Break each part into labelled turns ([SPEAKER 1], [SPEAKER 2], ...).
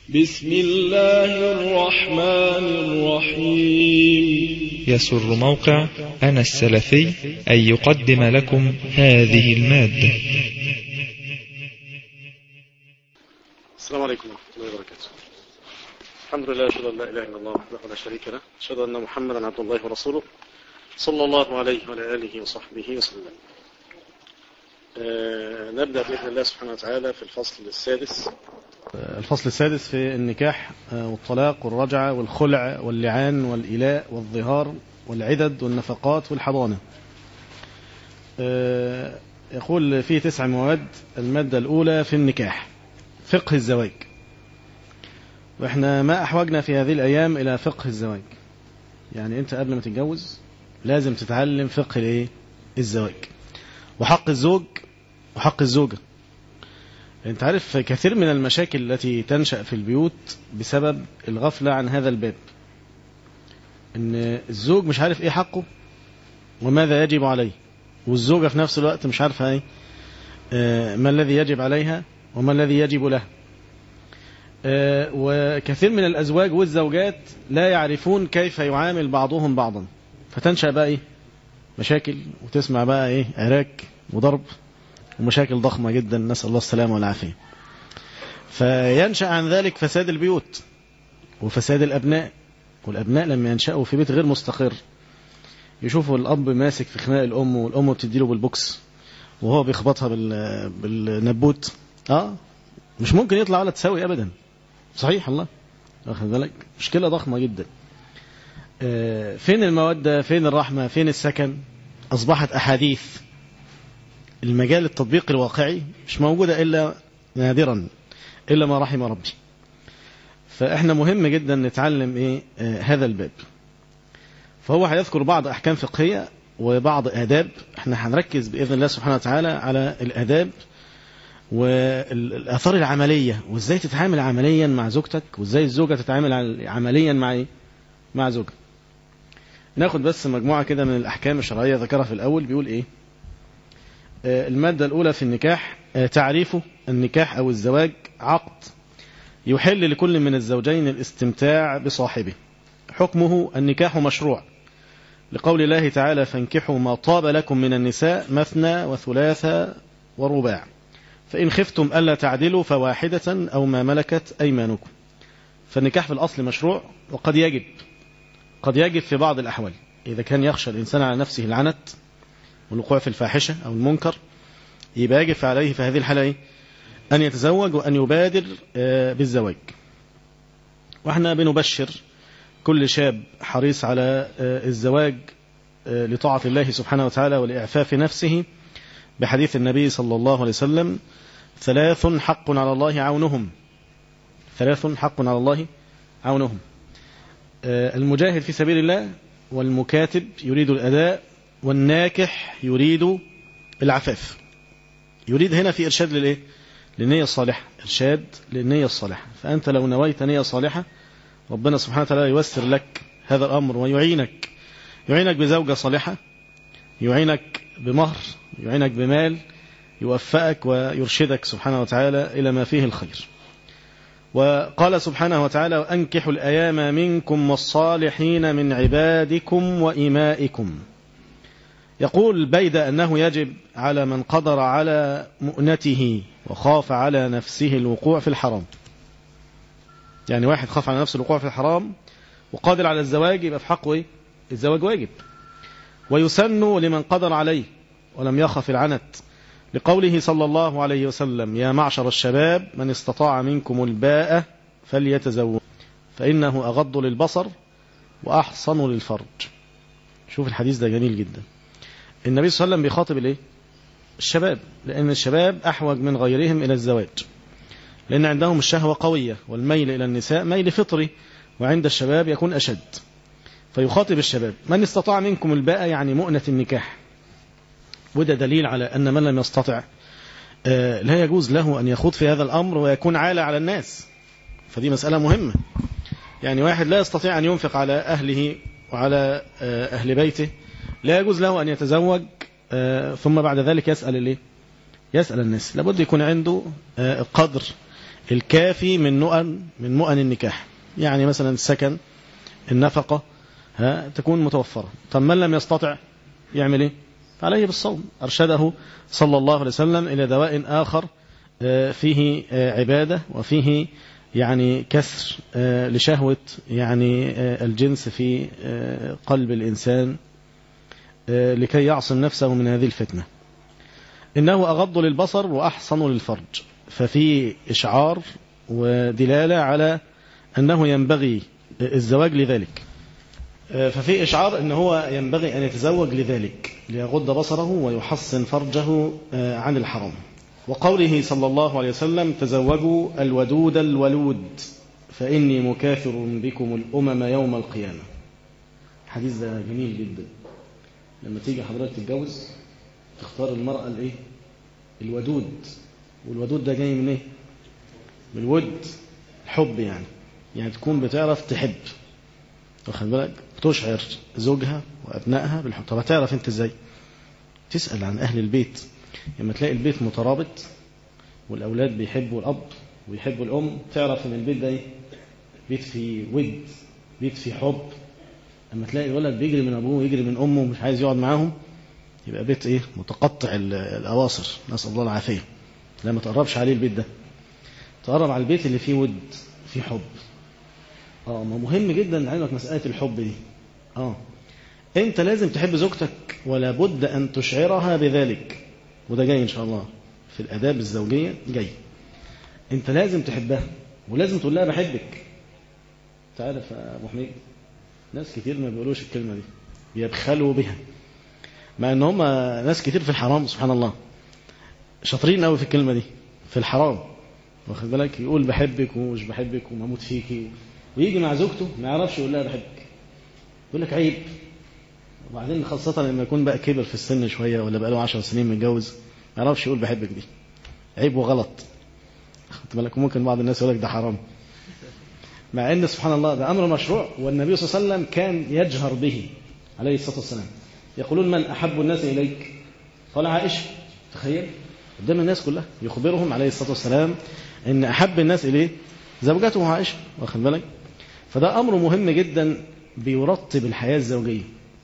[SPEAKER 1] بسم الله الرحمن الرحيم
[SPEAKER 2] يسر موقع أنا السلفي أن يقدم لكم هذه المادة
[SPEAKER 3] السلام عليكم ورحمة الله وبركاته الحمد لله أشهد أن لا إله إلا الله وحده لا شريك له أشهد أن محمدا عبد الله ورسوله صلى الله عليه وعلى آله وصحبه وسلم آه نبدأ بإذن الله سبحانه وتعالى في الفصل السادس الفصل السادس في النكاح والطلاق والرجعة والخلع واللعان والإلاء والظهار والعدد والنفقات والحضانة آه يقول فيه تسع مواد المادة الأولى في النكاح فقه الزواج وإحنا ما أحوجنا في هذه الأيام إلى فقه الزواج يعني أنت قبل ما تتجوز لازم تتعلم فقه الايه الزواج وحق الزوج وحق الزوجة انت عارف كثير من المشاكل التي تنشأ في البيوت بسبب الغفلة عن هذا الباب ان الزوج مش عارف ايه حقه وماذا يجب عليه والزوجة في نفس الوقت مش عارفة ايه اه ما الذي يجب عليها وما الذي يجب له اه وكثير من الأزواج والزوجات لا يعرفون كيف يعامل بعضهم بعضا فتنشأ بقى ايه مشاكل وتسمع بقى ايه عراك وضرب ومشاكل ضخمة جدا نسأل الله السلامة والعافية فينشأ عن ذلك فساد البيوت وفساد الأبناء والأبناء لما ينشأوا في بيت غير مستقر يشوفوا الأب ماسك في خناق الأم والأم بتديله بالبوكس وهو بيخبطها بال... بالنبوت اه مش ممكن يطلع ولا تساوي أبدا صحيح الله واخد بالك مشكلة ضخمة جدا آه فين المودة فين الرحمة فين السكن أصبحت أحاديث المجال التطبيق الواقعي مش موجودة إلا نادرا إلا ما رحم ربي فإحنا مهم جدا نتعلم إيه آه هذا الباب فهو هيذكر بعض أحكام فقهية وبعض آداب إحنا هنركز بإذن الله سبحانه وتعالى على الآداب والآثار العملية وإزاي تتعامل عمليا مع زوجتك وإزاي الزوجة تتعامل عمليا مع إيه؟ مع زوجها ناخد بس مجموعة كده من الأحكام الشرعية ذكرها في الأول بيقول إيه المادة الأولى في النكاح تعريفه النكاح أو الزواج عقد يحل لكل من الزوجين الاستمتاع بصاحبه حكمه النكاح مشروع لقول الله تعالى فانكحوا ما طاب لكم من النساء مثنى وثلاثة ورباع فإن خفتم ألا تعدلوا فواحدة أو ما ملكت أيمانكم فالنكاح في الأصل مشروع وقد يجب قد يجب في بعض الأحوال إذا كان يخشى الإنسان على نفسه العنت والوقوع في الفاحشة أو المنكر يبقى يجب عليه في هذه الحالة أن يتزوج وأن يبادر بالزواج وإحنا بنبشر كل شاب حريص على الزواج لطاعة الله سبحانه وتعالى ولإعفاف نفسه بحديث النبي صلى الله عليه وسلم ثلاث حق على الله عونهم ثلاث حق على الله عونهم المجاهد في سبيل الله والمكاتب يريد الأداء والناكح يريد العفاف يريد هنا في إرشاد للإيه؟ للنية الصالحة إرشاد للنية الصالحة فأنت لو نويت نية صالحة ربنا سبحانه وتعالى يوسر لك هذا الأمر ويعينك يعينك بزوجة صالحة يعينك بمهر يعينك بمال يوفقك ويرشدك سبحانه وتعالى إلى ما فيه الخير وقال سبحانه وتعالى وأنكحوا الأيام منكم والصالحين من عبادكم وإمائكم يقول بيد أنه يجب على من قدر على مؤنته وخاف على نفسه الوقوع في الحرام يعني واحد خاف على نفسه الوقوع في الحرام وقادر على الزواج يبقى في حقه إيه؟ الزواج واجب ويسن لمن قدر عليه ولم يخف العنت لقوله صلى الله عليه وسلم يا معشر الشباب من استطاع منكم الباء فليتزوج فإنه أغض للبصر وأحصن للفرج شوف الحديث ده جميل جدا النبي صلى الله عليه وسلم بيخاطب الايه الشباب لأن الشباب أحوج من غيرهم إلى الزواج لأن عندهم الشهوة قوية والميل إلى النساء ميل فطري وعند الشباب يكون أشد فيخاطب الشباب من استطاع منكم الباء يعني مؤنة النكاح وده دليل على أن من لم يستطع لا يجوز له أن يخوض في هذا الأمر ويكون عالة على الناس فدي مسألة مهمة يعني واحد لا يستطيع أن ينفق على أهله وعلى أهل بيته لا يجوز له أن يتزوج ثم بعد ذلك يسأل الايه يسأل الناس لابد يكون عنده القدر الكافي من نؤن من مؤن النكاح يعني مثلا السكن النفقة ها تكون متوفرة طب من لم يستطع يعمل ايه عليه بالصوم أرشده صلى الله عليه وسلم إلى دواء آخر فيه عبادة وفيه يعني كسر لشهوة يعني الجنس في قلب الإنسان لكي يعصم نفسه من هذه الفتنة إنه أغض للبصر وأحصن للفرج ففي إشعار ودلالة على أنه ينبغي الزواج لذلك ففي إشعار أنه هو ينبغي أن يتزوج لذلك ليغض بصره ويحصن فرجه عن الحرام وقوله صلى الله عليه وسلم تزوجوا الودود الولود فإني مكاثر بكم الأمم يوم القيامة الحديث ده جميل جدا لما تيجي حضرتك تتجوز تختار المرأة الايه الودود والودود ده جاي من ايه من الود الحب يعني يعني تكون بتعرف تحب واخد بالك بتشعر زوجها وابنائها بالحب طب هتعرف انت ازاي تسال عن اهل البيت لما تلاقي البيت مترابط والاولاد بيحبوا الاب ويحبوا الام تعرف ان البيت ده ايه بيت فيه ود بيت فيه حب لما تلاقي الولد بيجري من ابوه ويجري من امه ومش عايز يقعد معاهم يبقى بيت ايه متقطع الاواصر نسال الله العافيه لا ما تقربش عليه البيت ده تقرب على البيت اللي فيه ود فيه حب اه ما مهم جدا نعلمك مساله الحب دي اه انت لازم تحب زوجتك ولا بد ان تشعرها بذلك وده جاي ان شاء الله في الاداب الزوجيه جاي انت لازم تحبها ولازم تقول لها بحبك تعرف يا ابو حميد ناس كتير ما بيقولوش الكلمه دي بيبخلوا بها مع ان هم ناس كتير في الحرام سبحان الله شاطرين قوي في الكلمه دي في الحرام واخد بالك يقول بحبك ومش بحبك ومموت فيكي ويجي مع زوجته ما يعرفش يقول لها بحبك يقول لك عيب وبعدين خاصة لما يكون بقى كبر في السن شوية ولا بقى له 10 سنين متجوز ما يعرفش يقول بحبك دي عيب وغلط خدت بالك ممكن بعض الناس يقول لك ده حرام مع ان سبحان الله ده امر مشروع والنبي صلى الله عليه وسلم كان يجهر به عليه الصلاه والسلام يقولون من احب الناس اليك قال عائشه تخيل قدام الناس كلها يخبرهم عليه الصلاه والسلام ان احب الناس اليه زوجته عائشه واخد بالك فده امر مهم جدا بيرتب الحياه الزوجيه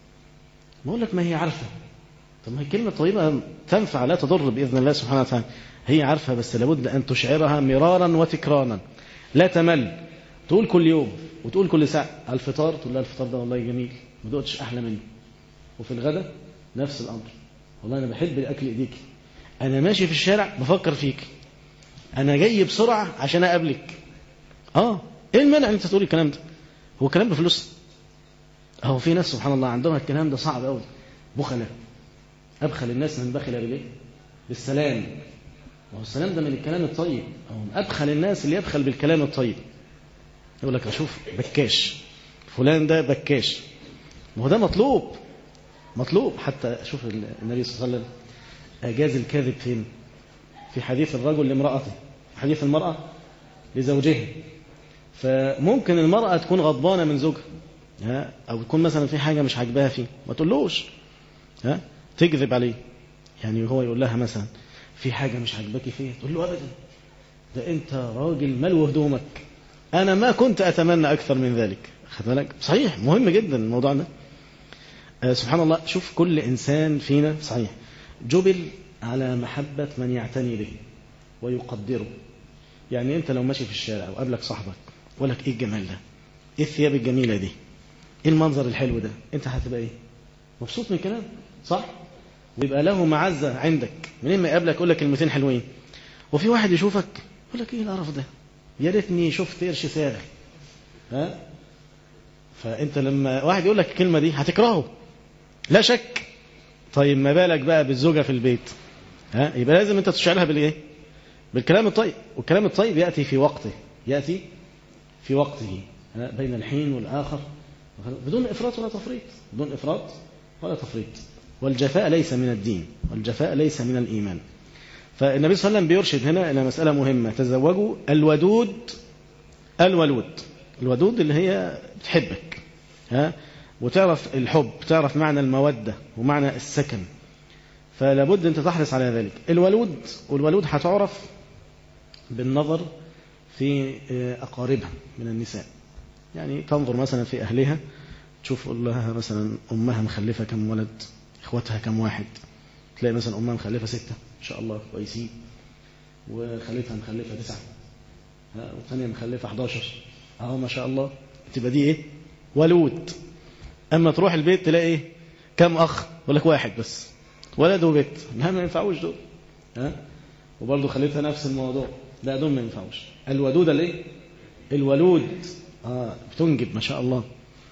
[SPEAKER 3] بقول لك ما هي عارفه طب ما هي كلمه طيبه تنفع لا تضر باذن الله سبحانه وتعالى هي عارفه بس لابد ان تشعرها مرارا وتكرارا لا تمل تقول كل يوم وتقول كل ساعة الفطار تقول لها الفطار ده والله جميل ما دقتش أحلى منه وفي الغداء نفس الأمر والله أنا بحب الأكل إيديك أنا ماشي في الشارع بفكر فيك أنا جاي بسرعة عشان أقابلك آه إيه المانع أنت تقول الكلام ده هو كلام بفلوس أهو في ناس سبحان الله عندهم الكلام ده صعب أوي بخلة أبخل الناس من بخل بالإيه بالسلام وهو السلام ده من الكلام الطيب أو من أبخل الناس اللي يبخل بالكلام الطيب يقول لك اشوف بكاش فلان ده بكاش ما هو ده مطلوب مطلوب حتى شوف النبي صلى الله عليه وسلم اجاز الكذب فين في حديث الرجل لامراته حديث المراه لزوجها فممكن المراه تكون غضبانه من زوجها ها او تكون مثلا في حاجه مش عاجباها فيه ما تقولوش ها تكذب عليه يعني هو يقول لها مثلا في حاجه مش عاجباكي فيه تقول له ابدا ده انت راجل ملو هدومك أنا ما كنت أتمنى أكثر من ذلك خد بالك صحيح مهم جدا الموضوع ده آه سبحان الله شوف كل إنسان فينا صحيح جبل على محبة من يعتني به ويقدره يعني أنت لو ماشي في الشارع وقابلك صاحبك يقول لك إيه الجمال ده إيه الثياب الجميلة دي إيه المنظر الحلو ده أنت هتبقى إيه مبسوط من الكلام صح ويبقى له معزة عندك منين ما يقابلك يقول لك كلمتين حلوين وفي واحد يشوفك يقول لك إيه القرف ده يا ريتني شفت قرش سارح ها فانت لما واحد يقول لك الكلمه دي هتكرهه لا شك طيب ما بالك بقى بالزوجه في البيت ها يبقى لازم انت تشعلها بالايه بالكلام الطيب والكلام الطيب ياتي في وقته ياتي في وقته ها؟ بين الحين والاخر بدون افراط ولا تفريط بدون افراط ولا تفريط والجفاء ليس من الدين والجفاء ليس من الايمان فالنبي صلى الله عليه وسلم بيرشد هنا إلى مسألة مهمة تزوجوا الودود الولود الودود اللي هي بتحبك ها وتعرف الحب تعرف معنى المودة ومعنى السكن فلابد أنت تحرص على ذلك الولود والولود هتعرف بالنظر في أقاربها من النساء يعني تنظر مثلا في أهلها تشوف لها مثلا أمها مخلفة كم ولد إخوتها كم واحد تلاقي مثلا أمها مخلفة ستة إن شاء الله كويسين وخليتها مخلفة تسعة والثانية مخلفة 11 أهو ما شاء الله تبقى دي إيه ولود أما تروح البيت تلاقي إيه كم أخ يقول لك واحد بس ولد وبيت لا ما ينفعوش دول ها وبرضه خليتها نفس الموضوع لا دول ما ينفعوش الودود الايه الولود اه بتنجب ما شاء الله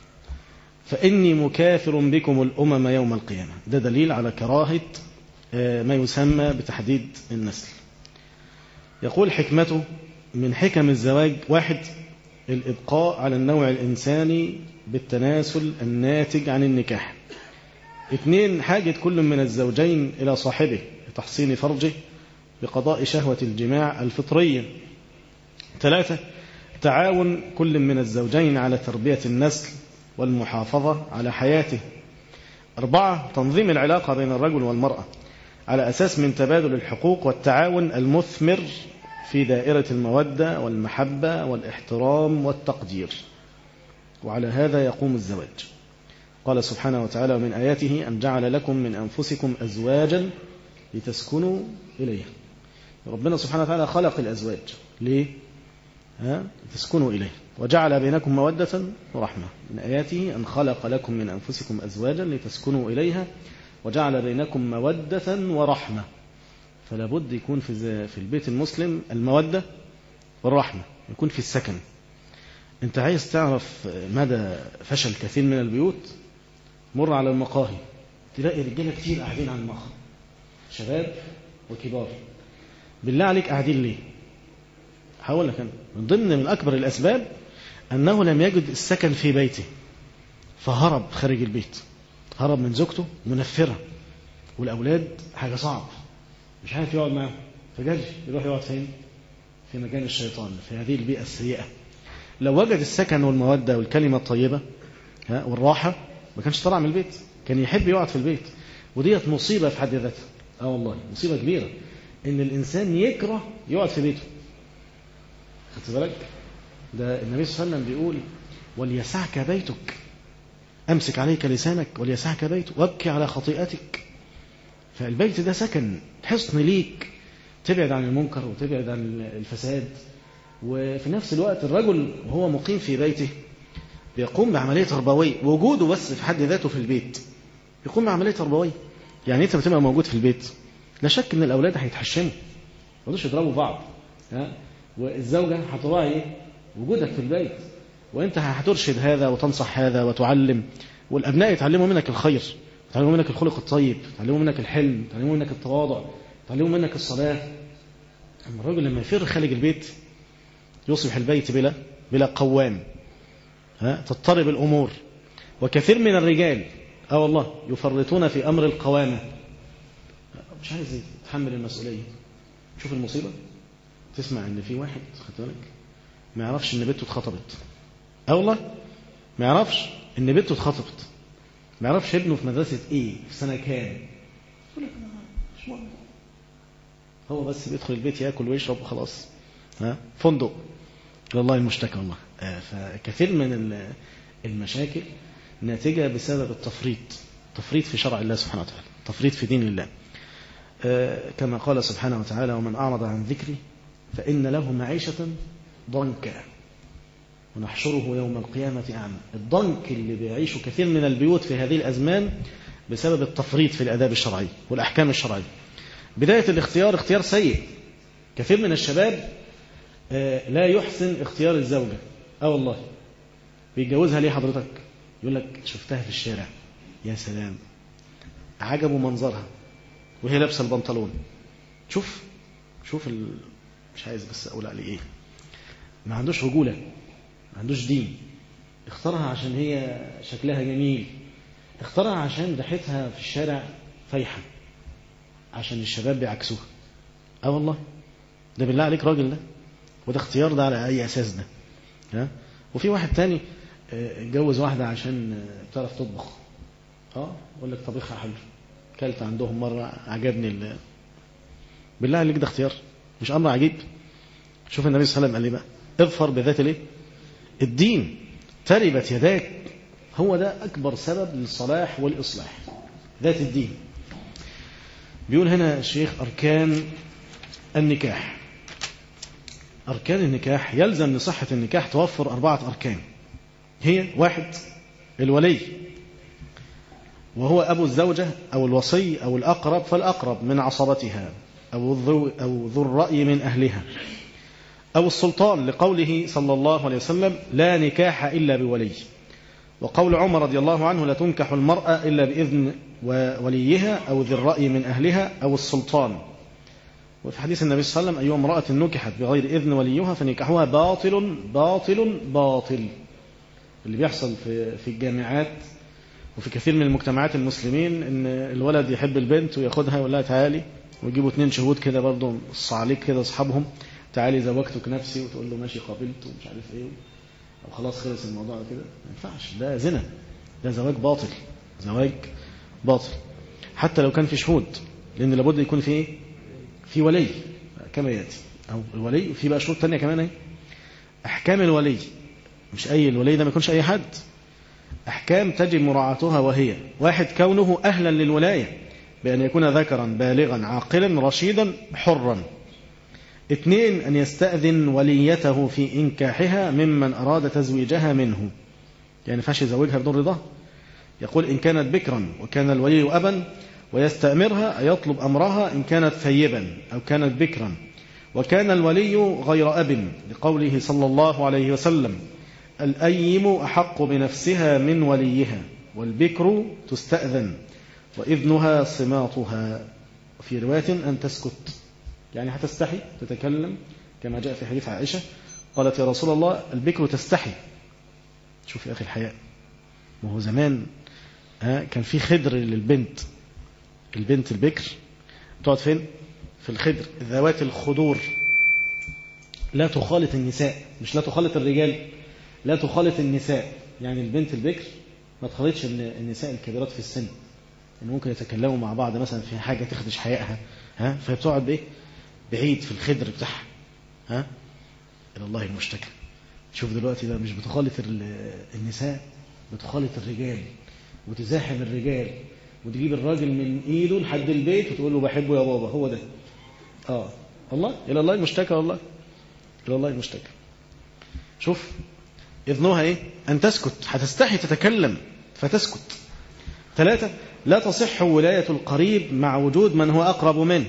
[SPEAKER 3] فإني مكافر بكم الأمم يوم القيامة ده دليل على كراهة ما يسمى بتحديد النسل يقول حكمته من حكم الزواج واحد الإبقاء على النوع الإنساني بالتناسل الناتج عن النكاح اثنين حاجة كل من الزوجين إلى صاحبه لتحصين فرجه بقضاء شهوة الجماع الفطرية ثلاثة تعاون كل من الزوجين على تربية النسل والمحافظة على حياته أربعة تنظيم العلاقة بين الرجل والمرأة على أساس من تبادل الحقوق والتعاون المثمر في دائرة المودة والمحبة والاحترام والتقدير وعلى هذا يقوم الزواج قال سبحانه وتعالى ومن آياته أن جعل لكم من أنفسكم أزواجا لتسكنوا إليها ربنا سبحانه وتعالى خلق الأزواج ليه؟ ها؟ لتسكنوا إليه وجعل بينكم مودة ورحمة من آياته أن خلق لكم من أنفسكم أزواجا لتسكنوا إليها وجعل بينكم مودة ورحمة فلا بد يكون في في البيت المسلم المودة والرحمة يكون في السكن انت عايز تعرف مدى فشل كثير من البيوت مر على المقاهي تلاقي رجاله كتير قاعدين على المقهى شباب وكبار بالله عليك قاعدين ليه هقول لك انا من ضمن من اكبر الاسباب انه لم يجد السكن في بيته فهرب خارج البيت هرب من زوجته منفره والاولاد حاجه صعب مش عارف يقعد معاهم فجري يروح يقعد فين في مكان الشيطان في هذه البيئه السيئه لو وجد السكن والموده والكلمه الطيبه ها والراحه ما كانش طلع من البيت كان يحب يقعد في البيت وديت مصيبه في حد ذاتها اه والله مصيبه كبيره ان الانسان يكره يقعد في بيته خدت بالك ده النبي صلى الله عليه وسلم بيقول وليسعك بيتك امسك عليك لسانك وليسعك بيتك وابكي على خطيئتك فالبيت ده سكن حصن ليك تبعد عن المنكر وتبعد عن الفساد وفي نفس الوقت الرجل وهو مقيم في بيته بيقوم بعملية تربوية وجوده بس في حد ذاته في البيت بيقوم بعملية تربوية يعني انت بتبقى موجود في البيت لا شك ان الاولاد هيتحشموا ما يقدروش يضربوا بعض ها والزوجة هتراعي ايه وجودك في البيت وانت هترشد هذا وتنصح هذا وتعلم والابناء يتعلموا منك الخير يتعلموا منك الخلق الطيب يتعلموا منك الحلم يتعلموا منك التواضع يتعلموا منك الصلاة أما الرجل لما يفر خارج البيت يصبح البيت بلا بلا قوام ها تضطرب الأمور وكثير من الرجال اه والله يفرطون في أمر القوامة مش عايز يتحمل المسؤولية شوف المصيبة تسمع ان في واحد خدت بالك ما يعرفش ان بنته اتخطبت اه والله ما يعرفش ان بنته اتخطبت ما يعرفش ابنه في مدرسة ايه في سنة كام يقول لك مش مهم هو بس بيدخل البيت ياكل ويشرب وخلاص ها فندق والله المشتكى والله آه فكثير من المشاكل ناتجة بسبب التفريط تفريط في شرع الله سبحانه وتعالى تفريط في دين الله آه كما قال سبحانه وتعالى ومن أعرض عن ذكري فإن له معيشة ضنكا ونحشره يوم القيامة أعمى الضنك اللي بيعيشه كثير من البيوت في هذه الأزمان بسبب التفريط في الآداب الشرعية والأحكام الشرعية بداية الاختيار اختيار سيء كثير من الشباب لا يحسن اختيار الزوجة اه والله بيتجوزها ليه حضرتك يقول لك شفتها في الشارع يا سلام عجبه منظرها وهي لابسه البنطلون شوف شوف ال... مش عايز بس اقول عليه ايه ما عندوش رجوله ما عندوش دين اختارها عشان هي شكلها جميل اختارها عشان ريحتها في الشارع فايحه عشان الشباب بيعكسوها اه والله ده بالله عليك راجل ده وده اختيار ده على اي اساس ده ها وفي واحد تاني اتجوز واحده عشان بتعرف تطبخ اه يقول لك طبيخها حلو كلت عندهم مره عجبني ال... بالله عليك ده اختيار مش امر عجيب شوف النبي صلى الله عليه وسلم قال ايه بقى اظفر بذات الايه الدين تربت يداك هو ده أكبر سبب للصلاح والإصلاح ذات الدين بيقول هنا الشيخ أركان النكاح أركان النكاح يلزم لصحة النكاح توفر أربعة أركان هي واحد الولي وهو أبو الزوجة أو الوصي أو الأقرب فالأقرب من عصبتها أو الذو, أو ذو الرأي من أهلها أو السلطان لقوله صلى الله عليه وسلم لا نكاح إلا بولي وقول عمر رضي الله عنه لا تنكح المرأة إلا بإذن وليها أو ذي الرأي من أهلها أو السلطان وفي حديث النبي صلى الله عليه وسلم أيها امرأة نكحت بغير إذن وليها فنكاحها باطل باطل باطل اللي بيحصل في في الجامعات وفي كثير من المجتمعات المسلمين ان الولد يحب البنت وياخدها ويقول لها تعالي ويجيبوا اثنين شهود كده برضه عليك كده اصحابهم تعالي زوجتك نفسي وتقول له ماشي قابلت ومش عارف ايه او خلاص خلص الموضوع كده ما ينفعش ده زنا ده زواج باطل زواج باطل حتى لو كان في شهود لان لابد يكون في ايه في ولي كما ياتي او الولي وفي بقى شروط ثانيه كمان اهي احكام الولي مش اي الولي ده ما يكونش اي حد احكام تجب مراعاتها وهي واحد كونه اهلا للولايه بان يكون ذكرا بالغا عاقلا رشيدا حرا اثنين أن يستأذن وليته في إنكاحها ممن أراد تزويجها منه يعني فاش يزوجها بدون رضاه يقول إن كانت بكرا وكان الولي أبا ويستأمرها يطلب أمرها إن كانت ثيبا أو كانت بكرا وكان الولي غير أب لقوله صلى الله عليه وسلم الأيم أحق بنفسها من وليها والبكر تستأذن وإذنها صماطها وفي رواية أن تسكت يعني هتستحي تتكلم كما جاء في حديث عائشة قالت يا رسول الله البكر تستحي شوف يا أخي الحياء ما هو زمان كان في خدر للبنت البنت البكر تقعد فين في الخدر ذوات الخدور لا تخالط النساء مش لا تخالط الرجال لا تخالط النساء يعني البنت البكر ما تخالطش النساء الكبيرات في السن ان ممكن يتكلموا مع بعض مثلا في حاجه تخدش حيائها ها فبتقعد بايه بعيد في الخدر بتاعها ها الى الله المشتكى شوف دلوقتي ده مش بتخالط النساء بتخالط الرجال وتزاحم الرجال وتجيب الراجل من ايده لحد البيت وتقول له بحبه يا بابا هو ده اه الله الى الله المشتكى والله الى الله المشتكى شوف اذنها ايه ان تسكت هتستحي تتكلم فتسكت ثلاثة لا تصح ولاية القريب مع وجود من هو أقرب منه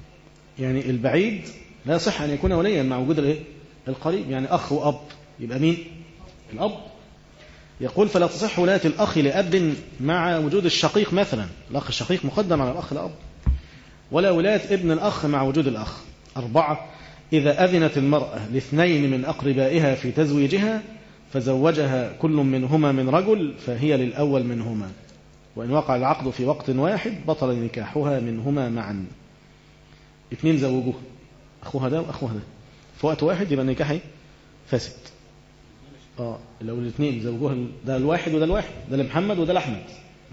[SPEAKER 3] يعني البعيد لا يصح أن يكون وليا مع وجود الايه القريب يعني أخ وأب يبقى مين الأب يقول فلا تصح ولاية الأخ لأب مع وجود الشقيق مثلا الأخ الشقيق مقدم على الأخ الأب ولا ولاية ابن الأخ مع وجود الأخ أربعة إذا أذنت المرأة لاثنين من أقربائها في تزويجها فزوجها كل منهما من رجل فهي للأول منهما وإن وقع العقد في وقت واحد بطل نكاحها منهما معا اثنين زوجوها أخوها ده وأخوها ده في وقت واحد يبقى النكاح فاسد اه لو الاثنين زوجوها ده الواحد وده الواحد ده لمحمد وده لأحمد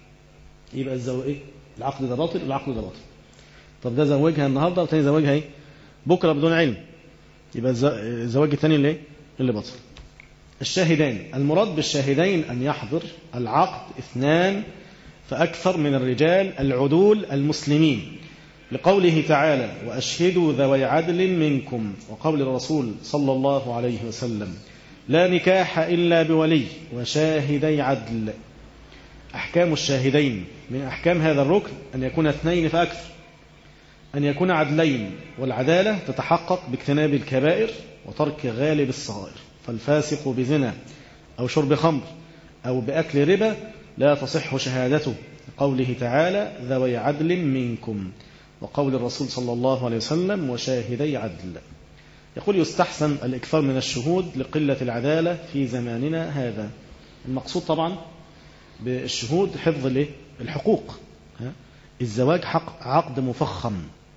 [SPEAKER 3] يبقى الزو ايه العقد ده باطل والعقد ده باطل طب ده زوجها النهارده والتاني زوجها ايه بكره بدون علم يبقى الزواج الثاني اللي ايه اللي باطل الشاهدان المراد بالشاهدين أن يحضر العقد اثنان فأكثر من الرجال العدول المسلمين لقوله تعالى وأشهدوا ذوي عدل منكم وقول الرسول صلى الله عليه وسلم لا نكاح إلا بولي وشاهدي عدل أحكام الشاهدين من أحكام هذا الركن أن يكون اثنين فأكثر أن يكون عدلين والعدالة تتحقق باجتناب الكبائر وترك غالب الصغائر فالفاسق بزنا أو شرب خمر أو بأكل ربا لا تصح شهادته قوله تعالى ذوي عدل منكم وقول الرسول صلى الله عليه وسلم وشاهدي عدل يقول يستحسن الإكثار من الشهود لقلة العدالة في زماننا هذا المقصود طبعا بالشهود حفظ الحقوق الزواج حق عقد مفخم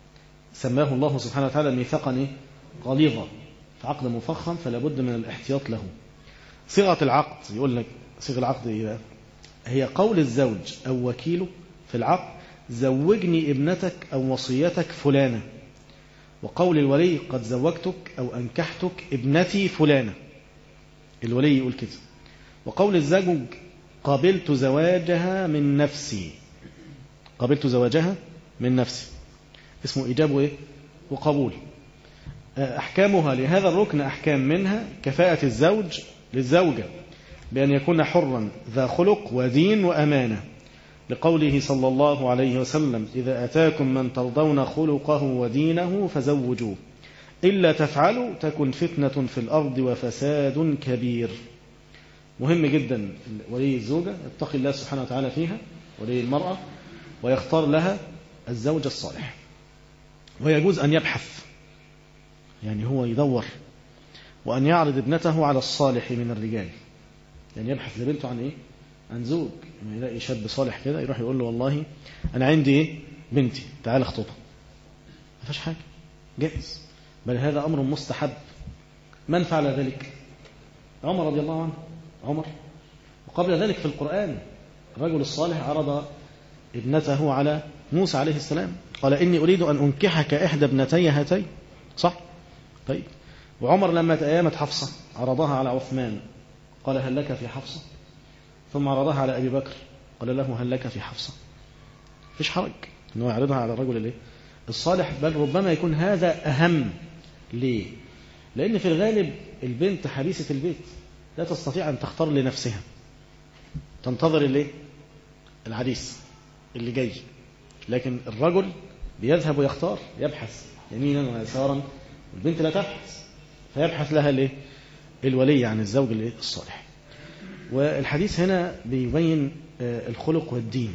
[SPEAKER 3] سماه الله سبحانه وتعالى ميثاقا غليظا فعقد مفخم فلا بد من الاحتياط له صيغة العقد يقول لك صيغة العقد إيه هي قول الزوج أو وكيله في العقد زوجني ابنتك أو وصيتك فلانة وقول الولي قد زوجتك أو أنكحتك ابنتي فلانة الولي يقول كده وقول الزوج قبلت زواجها من نفسي قبلت زواجها من نفسي اسمه إيجاب إيه؟ وقبول أحكامها لهذا الركن أحكام منها كفاءة الزوج للزوجة بأن يكون حرا ذا خلق ودين وأمانة لقوله صلى الله عليه وسلم إذا أتاكم من ترضون خلقه ودينه فزوجوه إلا تفعلوا تكن فتنة في الأرض وفساد كبير مهم جدا ولي الزوجة يتقي الله سبحانه وتعالى فيها ولي المرأة ويختار لها الزوج الصالح ويجوز أن يبحث يعني هو يدور وأن يعرض ابنته على الصالح من الرجال يعني يبحث لبنته عن إيه؟ عن زوج لما يلاقي شاب صالح كده يروح يقول له والله أنا عندي إيه؟ بنتي تعال اخطبها ما فيش حاجة جائز بل هذا أمر مستحب من فعل ذلك عمر رضي الله عنه عمر وقبل ذلك في القرآن الرجل الصالح عرض ابنته على موسى عليه السلام قال إني أريد أن أنكحك إحدى ابنتي هاتين صح طيب وعمر لما تأيامت حفصة عرضها على عثمان قال هل لك في حفصة ثم عرضها على أبي بكر قال له هل لك في حفصة فيش حرج أنه يعرضها على الرجل الايه الصالح بل ربما يكون هذا أهم ليه لأن في الغالب البنت حبيسة البيت لا تستطيع أن تختار لنفسها تنتظر الايه العريس اللي جاي لكن الرجل بيذهب ويختار يبحث يمينا ويسارا البنت لا تبحث فيبحث لها الايه الولي عن الزوج الايه الصالح والحديث هنا بيبين الخلق والدين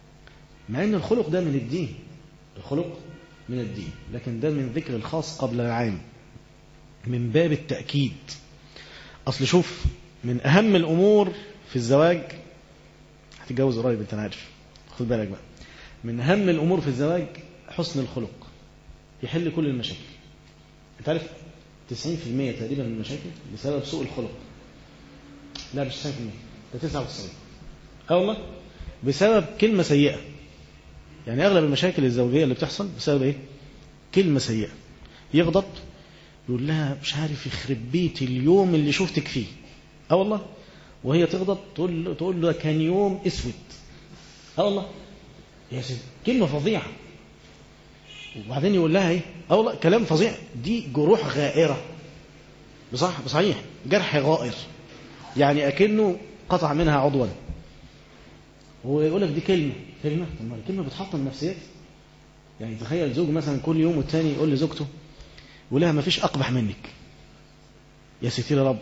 [SPEAKER 3] مع ان الخلق ده من الدين الخلق من الدين لكن ده من ذكر الخاص قبل العام من باب التأكيد أصل شوف من أهم الأمور في الزواج هتتجوز قريب أنت عارف خد بالك بقى من أهم الأمور في الزواج حسن الخلق يحل كل المشاكل أنت عارف 90% تقريبا من المشاكل بسبب سوء الخلق لا مش 90% ده 99 اه والله بسبب كلمة سيئة يعني أغلب المشاكل الزوجية اللي بتحصل بسبب إيه؟ كلمة سيئة يغضب يقول لها مش عارف يخرب بيت اليوم اللي شفتك فيه اه والله وهي تغضب تقول له تقول له كان يوم اسود اه والله يا سيدي كلمة فظيعة وبعدين يقول لها ايه اه والله كلام فظيع دي جروح غائرة بصح بصحيح جرح غائر يعني أكنه قطع منها عضوا ويقول لك دي كلمة كلمة طب ما الكلمة بتحطم النفسيات يعني تخيل زوج مثلا كل يوم والتاني يقول لزوجته يقول لها ما فيش أقبح منك يا ستير يا رب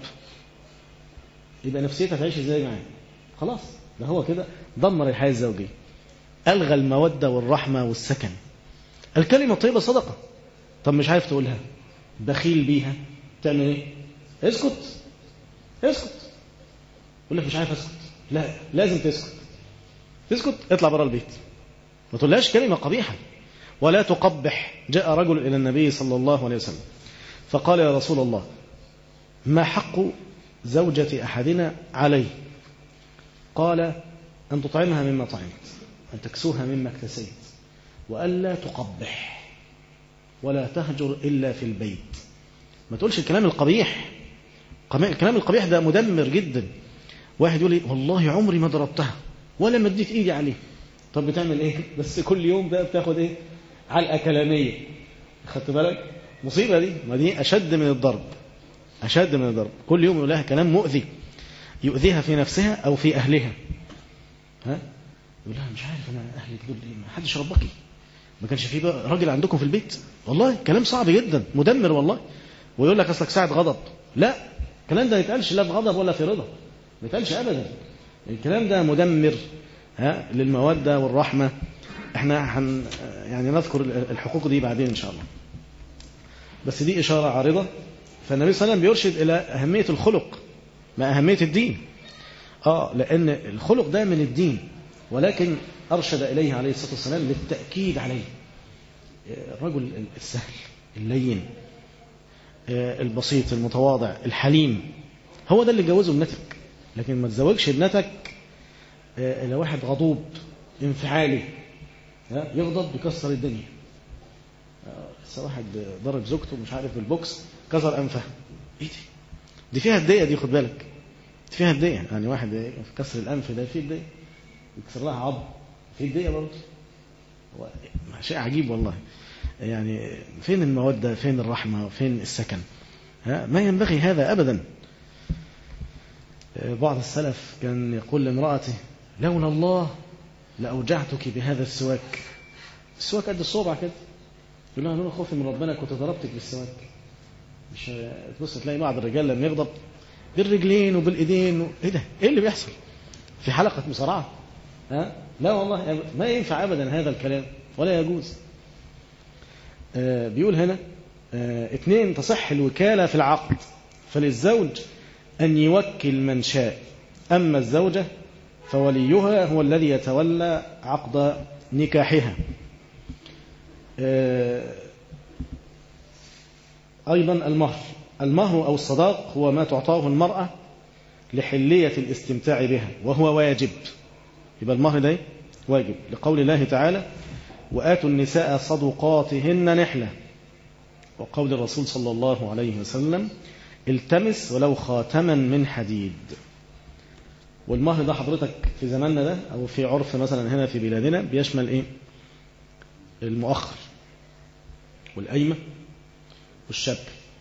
[SPEAKER 3] يبقى نفسيتها تعيش ازاي معاه خلاص ده هو كده دمر الحياة الزوجية ألغى المودة والرحمة والسكن الكلمة الطيبة صدقة طب مش عارف تقولها بخيل بيها تعمل ايه اسكت اسكت يقول لك مش عارف اسكت لا لازم تسكت تسكت اطلع بره البيت ما تقولهاش كلمة قبيحة ولا تقبح جاء رجل إلى النبي صلى الله عليه وسلم فقال يا رسول الله ما حق زوجة أحدنا عليه قال أن تطعمها مما طعمت أن تكسوها مما اكتسيت وألا تقبح ولا تهجر إلا في البيت ما تقولش الكلام القبيح الكلام القبيح ده مدمر جدا واحد يقول لي والله عمري ما ضربتها ولا مديت ايدي عليه طب بتعمل ايه بس كل يوم بقى بتاخد ايه علقه كلاميه خدت بالك مصيبه دي ما دي اشد من الضرب اشد من الضرب كل يوم يقول لها كلام مؤذي يؤذيها في نفسها او في اهلها ها يقول لها مش عارف انا اهلك دول ايه ما حدش ربكي ما كانش في بقى راجل عندكم في البيت والله كلام صعب جدا مدمر والله ويقول لك اصلك ساعه غضب لا الكلام ده ما يتقالش لا في غضب ولا في رضا ما يتقالش ابدا الكلام ده مدمر ها للمودة والرحمة احنا هن يعني نذكر الحقوق دي بعدين ان شاء الله بس دي إشارة عارضة فالنبي صلى الله عليه وسلم بيرشد إلى أهمية الخلق مع أهمية الدين آه لأن الخلق ده من الدين ولكن أرشد إليه عليه الصلاة والسلام للتأكيد عليه الرجل السهل اللين البسيط المتواضع الحليم هو ده اللي جوزه ابنتك لكن ما تزوجش ابنتك إلى واحد غضوب انفعالي يغضب يكسر الدنيا لسه واحد ضرب زوجته مش عارف بالبوكس كسر انفها ايه دي دي فيها هديه دي خد بالك دي فيها هديه يعني واحد في كسر الانف ده فيه هديه يكسر لها عظم فيه هديه برضه هو شيء عجيب والله يعني فين المودة فين الرحمة فين السكن ها ما ينبغي هذا أبدا بعض السلف كان يقول لامرأته لولا الله لأوجعتك بهذا السواك السواك قد الصوبع كده يقول لها لولا خوفي من ربنا كنت ضربتك بالسواك مش تبص تلاقي بعض الرجال لما يغضب بالرجلين وبالايدين و... ايه ده ايه اللي بيحصل في حلقه مصارعه ها لا والله ما ينفع ابدا هذا الكلام ولا يجوز آه بيقول هنا آه اثنين تصح الوكالة في العقد فللزوج أن يوكل من شاء أما الزوجة فوليها هو الذي يتولى عقد نكاحها آه أيضا المهر المهر أو الصداق هو ما تعطاه المرأة لحلية الاستمتاع بها وهو واجب يبقى المهر ده واجب لقول الله تعالى وآتوا النساء صدقاتهن نحلة وقول الرسول صلى الله عليه وسلم التمس ولو خاتما من حديد والمهر ده حضرتك في زماننا ده أو في عرف مثلا هنا في بلادنا بيشمل إيه المؤخر والقايمة والشاب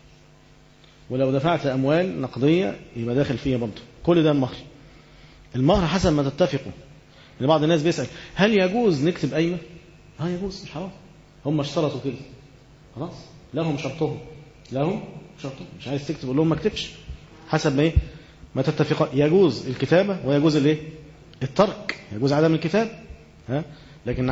[SPEAKER 3] ولو دفعت أموال نقدية يبقى داخل فيها برضه كل ده المهر المهر حسب ما تتفقوا يعني بعض الناس بيسأل هل يجوز نكتب قايمة اه يجوز مش حرام هم اشترطوا كده خلاص لهم شرطهم لهم شرطهم مش عايز تكتب قول لهم ما اكتبش حسب ما ايه ما تتفق يجوز الكتابة ويجوز الايه الترك يجوز عدم الكتاب ها لكن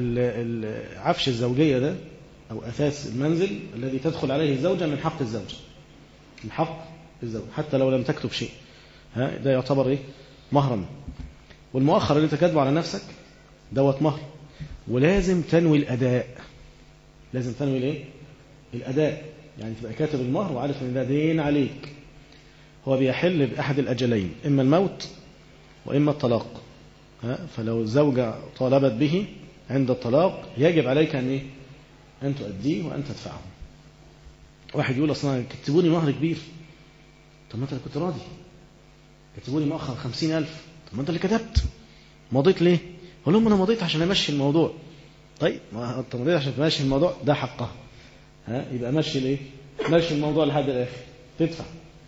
[SPEAKER 3] عفش الزوجية ده أو أساس المنزل الذي تدخل عليه الزوجة من حق الزوجة من حق الزوج حتى لو لم تكتب شيء ها ده يعتبر ايه مهرا والمؤخر اللي انت كاتبه على نفسك دوت مهر ولازم تنوي الأداء لازم تنوي الايه الأداء يعني تبقى كاتب المهر وعارف ان ده دين عليك هو بيحل بأحد الأجلين إما الموت وإما الطلاق ها فلو الزوجة طالبت به عند الطلاق يجب عليك أن إيه؟ أن تؤديه وأن تدفعه واحد يقول أصلا كتبوني مهر كبير طب ما أنت كنت راضي كتبوني مؤخر خمسين ألف طب ما أنت اللي كتبت مضيت ليه قول لهم أنا مضيت عشان أمشي الموضوع طيب ما أنت مضيت عشان تمشي الموضوع ده حقها ها يبقى مشي الايه مشي الموضوع لحد الاخر تدفع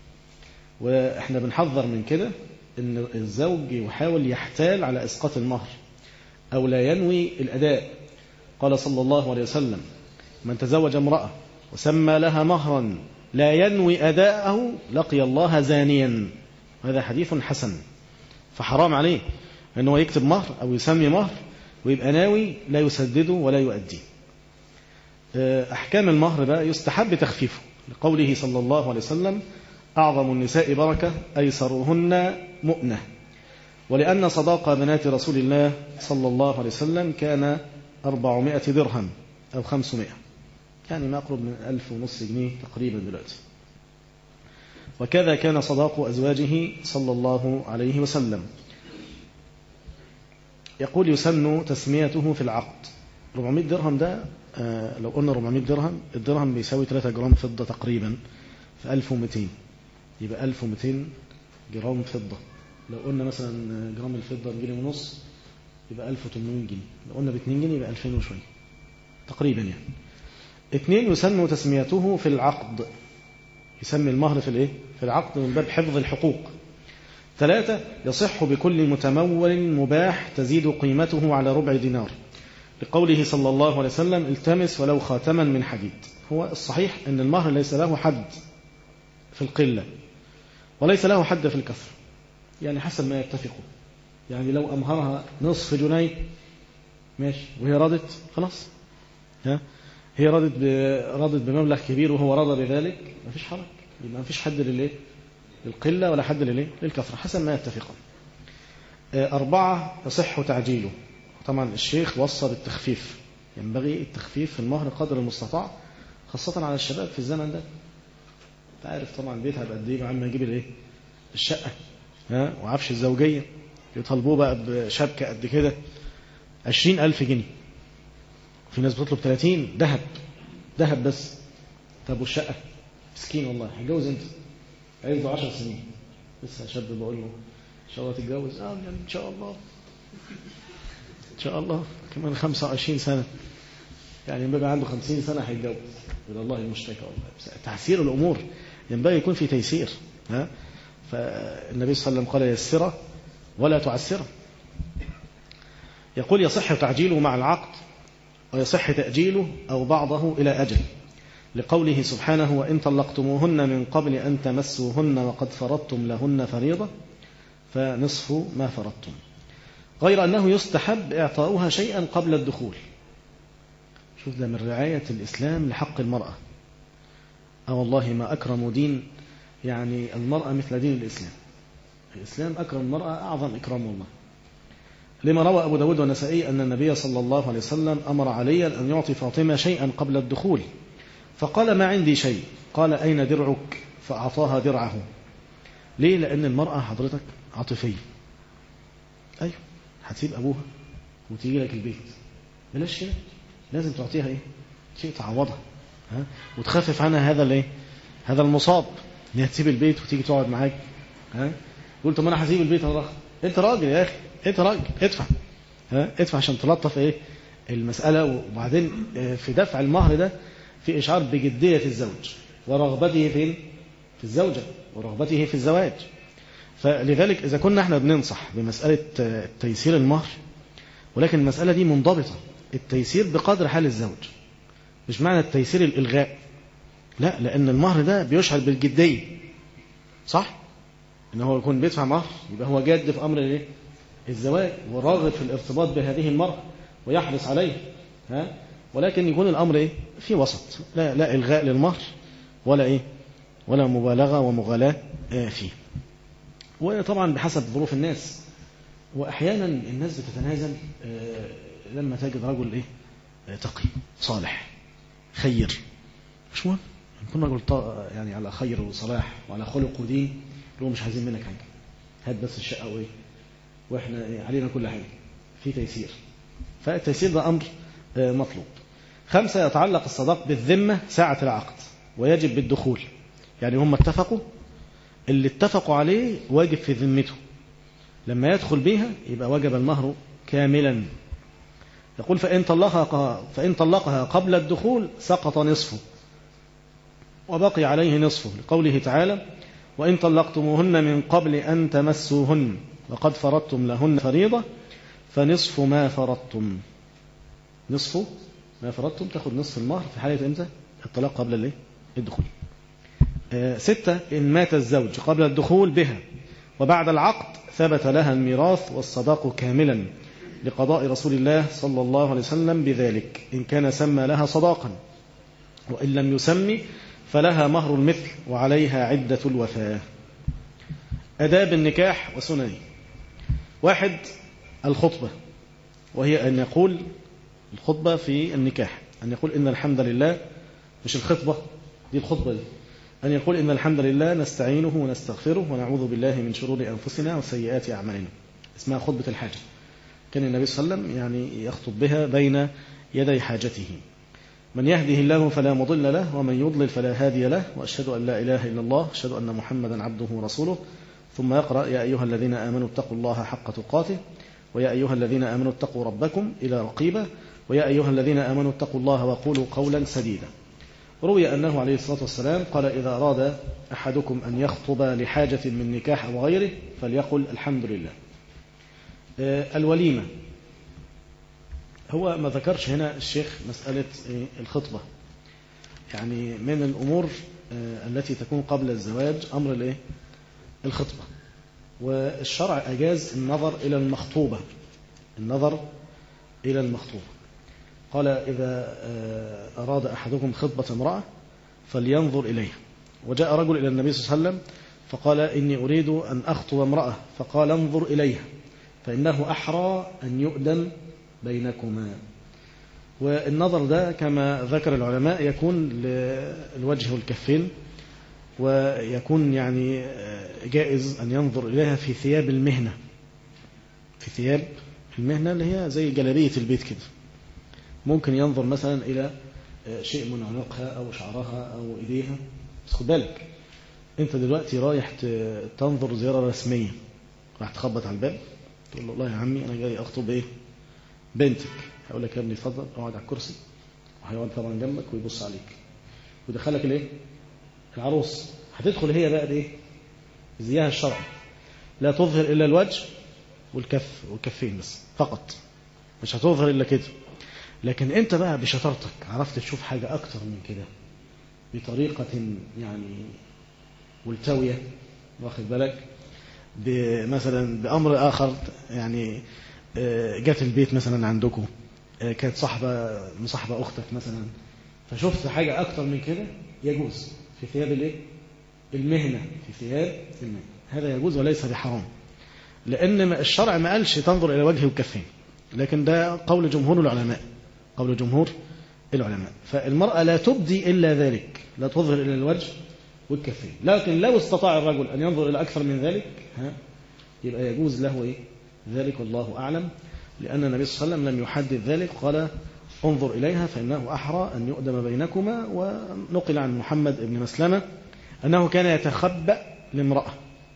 [SPEAKER 3] واحنا بنحذر من كده ان الزوج يحاول يحتال على اسقاط المهر او لا ينوي الاداء قال صلى الله عليه وسلم من تزوج امراه وسمى لها مهرا لا ينوي اداءه لقي الله زانيا هذا حديث حسن فحرام عليه انه يكتب مهر او يسمي مهر ويبقى ناوي لا يسدده ولا يؤديه أحكام المهر بقى يستحب تخفيفه لقوله صلى الله عليه وسلم أعظم النساء بركة أيسرهن مؤنة ولأن صداق بنات رسول الله صلى الله عليه وسلم كان أربعمائة درهم أو خمسمائة يعني ما أقرب من ألف ونص جنيه تقريبا دلوقتي وكذا كان صداق أزواجه صلى الله عليه وسلم يقول يسن تسميته في العقد 400 درهم ده آه لو قلنا 400 درهم الدرهم بيساوي 3 جرام فضة تقريبا في 1200 يبقى 1200 جرام فضة لو قلنا مثلا جرام الفضة بجنيه ونص يبقى 1800 جنيه لو قلنا ب 2 جنيه يبقى 2000 وشوية تقريبا يعني اثنين يسن تسميته في العقد يسمي المهر في الايه في العقد من باب حفظ الحقوق ثلاثة يصح بكل متمول مباح تزيد قيمته على ربع دينار لقوله صلى الله عليه وسلم التمس ولو خاتما من حديد هو الصحيح أن المهر ليس له حد في القلة وليس له حد في الكثر يعني حسب ما يتفقوا يعني لو أمهرها نصف جنيه ماشي وهي رضت خلاص ها هي رضت رضت بمبلغ كبير وهو رضى بذلك ما فيش حرج يبقى ما فيش حد للايه للقلة ولا حد للايه للكثرة حسب ما يتفقون أربعة يصح تعجيله طبعا الشيخ وصى بالتخفيف ينبغي التخفيف في المهر قدر المستطاع خاصة على الشباب في الزمن ده انت عارف طبعا بيتها بقد ايه عم يجيب الايه الشقة ها وعفش الزوجية يطالبوه بقى بشبكة قد كده عشرين ألف جنيه في ناس بتطلب 30 ذهب ذهب بس طب والشقة مسكين والله هيتجوز امتى عايز له 10 سنين لسه شاب بقول له ان شاء الله تتجوز اه يعني ان شاء الله ان شاء الله كمان 25 سنة يعني لما يبقى عنده 50 سنة هيتجوز إلى الله المشتكى والله تعسير الأمور ينبغي يكون في تيسير ها فالنبي صلى الله عليه وسلم قال يسره ولا تعسره يقول يصح تعجيله مع العقد ويصح تأجيله أو بعضه إلى أجل لقوله سبحانه وإن طلقتموهن من قبل أن تمسوهن وقد فرضتم لهن فريضة فنصف ما فرضتم غير أنه يستحب إعطاؤها شيئا قبل الدخول شوف ده من رعاية الإسلام لحق المرأة أو والله ما أكرم دين يعني المرأة مثل دين الإسلام الإسلام أكرم المرأة أعظم إكرام الله لما روى أبو داود والنسائي أن النبي صلى الله عليه وسلم أمر عليا أن يعطي فاطمة شيئا قبل الدخول فقال ما عندي شيء قال أين درعك فأعطاها درعه ليه لأن المرأة حضرتك عاطفية أيوه هتسيب أبوها وتيجي لك البيت بلاش كده لازم تعطيها إيه شيء تعوضها ها وتخفف عنها هذا الايه هذا المصاب ان هي تسيب البيت وتيجي تقعد معاك ها قلت طب انا هسيب البيت انا انت راجل يا اخي انت راجل ادفع ها ادفع عشان تلطف ايه المساله وبعدين في دفع المهر ده في اشعار بجديه الزوج ورغبته فين في الزوجه ورغبته في الزواج فلذلك اذا كنا احنا بننصح بمساله تيسير المهر ولكن المساله دي منضبطه التيسير بقدر حال الزوج مش معنى التيسير الإلغاء لا لأن المهر ده بيشعر بالجدية صح؟ إن هو يكون بيدفع مهر يبقى هو جاد في أمر الايه؟ الزواج وراغب في الارتباط بهذه المرأة ويحرص عليه ها؟ ولكن يكون الأمر إيه؟ في وسط لا, لا إلغاء للمهر ولا إيه؟ ولا مبالغة ومغالاة فيه وطبعا بحسب ظروف الناس وأحيانا الناس بتتنازل لما تجد رجل إيه؟ تقي صالح خير مش مهم يكون رجل يعني على خير وصلاح وعلى خلق ودين هو مش عايزين منك حاجه هات بس الشقه وايه واحنا إيه علينا كل حاجه في تيسير فالتيسير ده امر مطلوب خمسة يتعلق الصداق بالذمة ساعة العقد ويجب بالدخول يعني هم اتفقوا اللي اتفقوا عليه واجب في ذمته لما يدخل بها يبقى وجب المهر كاملا يقول فإن طلقها فإن طلقها قبل الدخول سقط نصفه وبقي عليه نصفه لقوله تعالى وإن طلقتموهن من قبل أن تمسوهن وقد فرضتم لهن فريضة فنصف ما فرضتم نصف ما فرضتم تاخد نصف المهر في حالة إمتى الطلاق قبل الايه الدخول آه ستة إن مات الزوج قبل الدخول بها وبعد العقد ثبت لها الميراث والصداق كاملا لقضاء رسول الله صلى الله عليه وسلم بذلك إن كان سمى لها صداقا وإن لم يسمي فلها مهر المثل وعليها عدة الوفاة أداب النكاح وسننه واحد الخطبة وهي أن يقول الخطبة في النكاح أن يقول إن الحمد لله مش الخطبة دي الخطبة دي أن يقول إن الحمد لله نستعينه ونستغفره ونعوذ بالله من شرور أنفسنا وسيئات أعمالنا اسمها خطبة الحاجة كان النبي صلى الله عليه وسلم يعني يخطب بها بين يدي حاجته من يهده الله فلا مضل له ومن يضلل فلا هادي له وأشهد أن لا إله إلا الله أشهد أن محمدا عبده ورسوله ثم يقرأ يا أيها الذين آمنوا اتقوا الله حق تقاته ويا أيها الذين آمنوا اتقوا ربكم إلى رقيبة ويا أيها الذين آمنوا اتقوا الله وقولوا قولا سديدا روي أنه عليه الصلاة والسلام قال إذا أراد أحدكم أن يخطب لحاجة من نكاح أو غيره فليقل الحمد لله الوليمة هو ما ذكرش هنا الشيخ مسألة الخطبة يعني من الأمور التي تكون قبل الزواج أمر الإيه؟ الخطبة والشرع أجاز النظر إلى المخطوبة النظر إلى المخطوبة قال إذا أراد أحدكم خطبة امرأة فلينظر إليها وجاء رجل إلى النبي صلى الله عليه وسلم فقال إني أريد أن أخطب امرأة فقال انظر إليها فإنه أحرى أن يؤدم بينكما والنظر ده كما ذكر العلماء يكون للوجه والكفين ويكون يعني جائز أن ينظر إليها في ثياب المهنة في ثياب المهنة اللي هي زي جلابية البيت كده ممكن ينظر مثلا إلى آه، شيء من عنقها أو شعرها أو إيديها بس خد بالك أنت دلوقتي رايح ت- تنظر زيارة رسمية راح تخبط على الباب تقول له والله يا عمي أنا جاي أخطب إيه بنتك هقول لك يا ابني اتفضل اقعد على الكرسي وهيقعد طبعا جنبك ويبص عليك ودخلك الايه العروس هتدخل هي بقى بايه زيها الشرعي لا تظهر الا الوجه والكف والكفين بس فقط مش هتظهر الا كده لكن انت بقى بشطارتك عرفت تشوف حاجه اكتر من كده بطريقه يعني ملتويه واخد بالك مثلا بامر اخر يعني آه، جت البيت مثلا عندكم آه، كانت صاحبه مصاحبه اختك مثلا فشفت حاجه اكتر من كده يجوز في ثياب الايه المهنه في ثياب المهنه هذا يجوز وليس بحرام لان ما- الشرع ما قالش تنظر الى وجه وكفين لكن ده قول جمهور العلماء قول جمهور العلماء فالمراه لا تبدي الا ذلك لا تظهر الى الوجه والكفين لكن لو استطاع الرجل ان ينظر الى اكثر من ذلك ها يبقى يجوز له ايه ذلك والله اعلم لان النبي صلى الله عليه وسلم لم يحدد ذلك قال انظر اليها فانه احرى ان يؤدم بينكما ونقل عن محمد بن مسلمه انه كان يتخبأ لامراه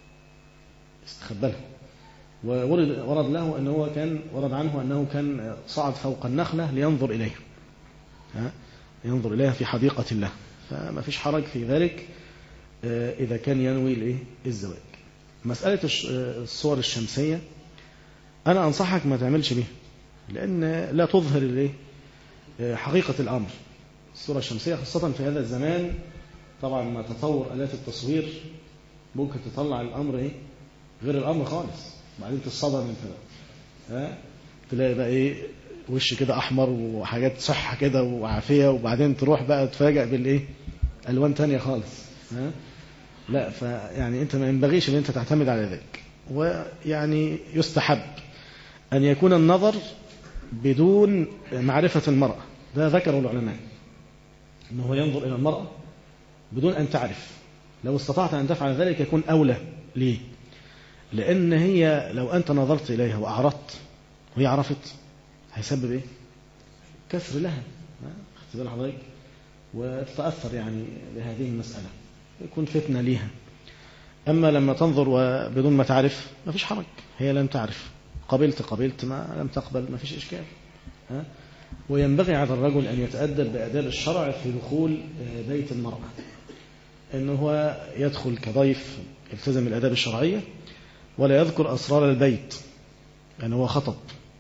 [SPEAKER 3] استخبى لها وورد ورد له انه هو كان ورد عنه انه كان صعد فوق النخله لينظر اليها ها ينظر اليها في حديقه الله فما فيش حرج في ذلك آه، اذا كان ينوي الايه الزواج مساله الش- آه، الصور الشمسيه انا انصحك ما تعملش بيها لان لا تظهر الايه آه، حقيقه الامر الصوره الشمسيه خاصه في هذا الزمان طبعا مع تطور الات التصوير ممكن تطلع الامر ايه غير الامر خالص بعدين تتصدم انت بقى ها تلاقي بقى ايه وش كده احمر وحاجات صحه كده وعافيه وبعدين تروح بقى تفاجئ بالايه الوان تانية خالص ها لا فيعني انت ما ينبغيش ان انت تعتمد على ذلك ويعني يستحب ان يكون النظر بدون معرفه المراه ده ذكره العلماء انه ينظر الى المراه بدون ان تعرف لو استطعت ان تفعل ذلك يكون اولى ليه لان هي لو انت نظرت اليها واعرضت وهي عرفت هيسبب ايه كسر لها ها؟ خدت بال حضرتك وتتاثر يعني بهذه المساله يكون فتنه ليها اما لما تنظر وبدون ما تعرف ما فيش حرج هي لم تعرف قبلت قبلت ما لم تقبل ما فيش اشكال ها وينبغي على الرجل ان يتادب باداب الشرع في دخول آه، بيت المراه انه هو يدخل كضيف يلتزم الاداب الشرعيه ولا يذكر اسرار البيت يعني هو خطب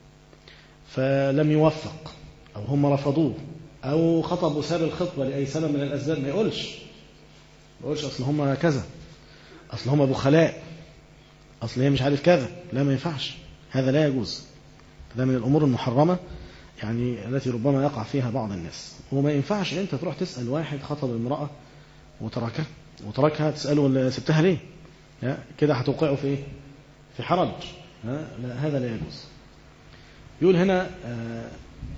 [SPEAKER 3] فلم يوفق او هم رفضوه او خطب وساب الخطبه لاي سبب من الاسباب ما يقولش ما يقولش اصل هم كذا اصل هم بخلاء اصل هي مش عارف كذا لا ما ينفعش هذا لا يجوز ده من الامور المحرمه يعني التي ربما يقع فيها بعض الناس وما ينفعش انت تروح تسال واحد خطب امراه وتركها وتركها تساله سبتها ليه ها؟ كده هتوقعه في ايه في حرج ها؟ لا هذا لا يجوز يقول هنا آه،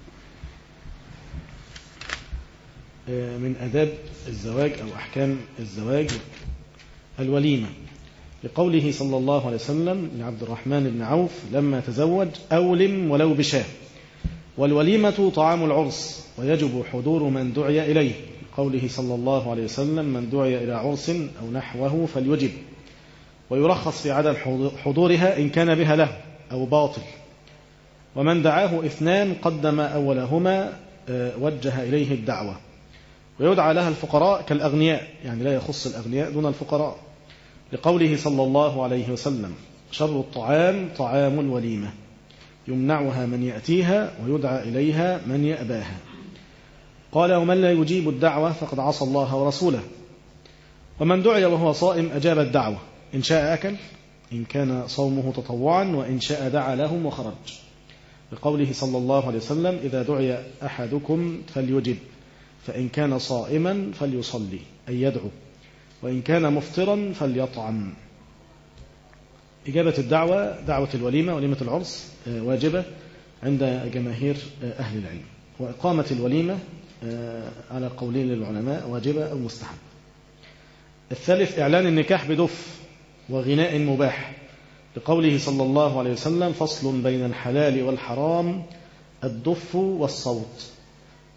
[SPEAKER 3] آه، من آداب الزواج أو أحكام الزواج الوليمة لقوله صلى الله عليه وسلم لعبد الرحمن بن عوف لما تزوج أولم ولو بشاه والوليمة طعام العرس ويجب حضور من دعي إليه قوله صلى الله عليه وسلم من دعي إلى عرس أو نحوه فليجب ويرخص في عدم حضورها إن كان بها له أو باطل ومن دعاه اثنان قدم أولهما آه، وجه إليه الدعوة ويدعى لها الفقراء كالأغنياء يعني لا يخص الأغنياء دون الفقراء لقوله صلى الله عليه وسلم شر الطعام طعام الوليمة يمنعها من يأتيها ويدعى إليها من يأباها قال ومن لا يجيب الدعوة فقد عصى الله ورسوله ومن دعي وهو صائم أجاب الدعوة إن شاء أكل إن كان صومه تطوعا وإن شاء دعا لهم وخرج لقوله صلى الله عليه وسلم إذا دعي أحدكم فليجب فإن كان صائما فليصلي أي يدعو وإن كان مفطرا فليطعم إجابة الدعوة دعوة الوليمة وليمة العرس آه، واجبة عند جماهير آه، أهل العلم وإقامة الوليمة آه، على قولين للعلماء واجبة أو مستحب الثالث إعلان النكاح بدف وغناء مباح لقوله صلى الله عليه وسلم فصل بين الحلال والحرام الدف والصوت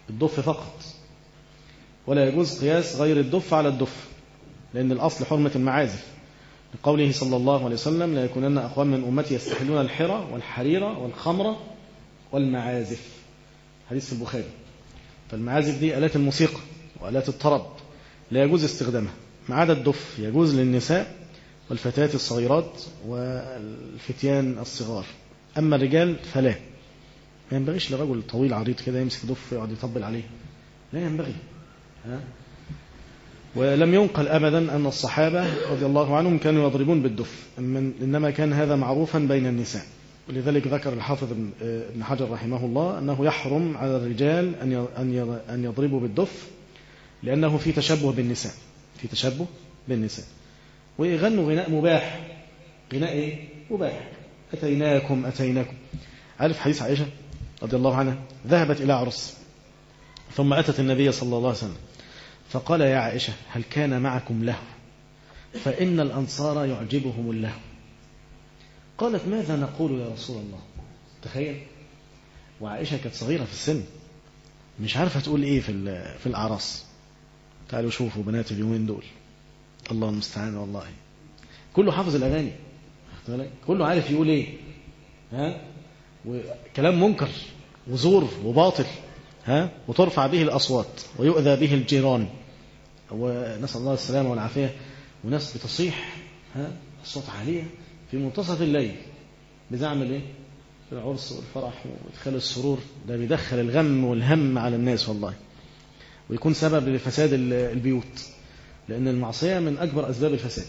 [SPEAKER 3] الدف فقط ولا يجوز قياس غير الدف على الدف لأن الأصل حرمة المعازف لقوله صلى الله عليه وسلم لا يكونن أقوام من أمتي يستحلون الحرى والحرير والخمر والمعازف حديث في البخاري فالمعازف دي آلات الموسيقى وآلات الطرب لا يجوز استخدامها ما عدا الدف يجوز للنساء والفتيات الصغيرات والفتيان الصغار أما الرجال فلا ما ينبغيش لرجل طويل عريض كده يمسك دف ويقعد يطبل عليه لا ينبغي ها؟ ولم ينقل أبدا أن الصحابة رضي الله عنهم كانوا يضربون بالدف إنما كان هذا معروفا بين النساء ولذلك ذكر الحافظ ابن حجر رحمه الله أنه يحرم على الرجال أن يضربوا بالدف لأنه في تشبه بالنساء في تشبه بالنساء ويغنوا غناء مباح غناء إيه؟ مباح أتيناكم أتيناكم عارف حديث عائشة رضي الله عنها ذهبت إلى عرس ثم أتت النبي صلى الله عليه وسلم فقال يا عائشة هل كان معكم له فإن الأنصار يعجبهم الله قالت ماذا نقول يا رسول الله تخيل وعائشة كانت صغيرة في السن مش عارفة تقول إيه في في الأعراس تعالوا شوفوا بنات اليومين دول الله المستعان والله كله حافظ الأغاني كله عارف يقول إيه ها وكلام منكر وزور وباطل ها وترفع به الأصوات ويؤذى به الجيران ونسأل الله السلامة والعافية وناس بتصيح ها الصوت عالية في منتصف الليل بزعم الايه العرس والفرح وادخال السرور ده بيدخل الغم والهم على الناس والله ويكون سبب لفساد البيوت لأن المعصية من أكبر أسباب الفساد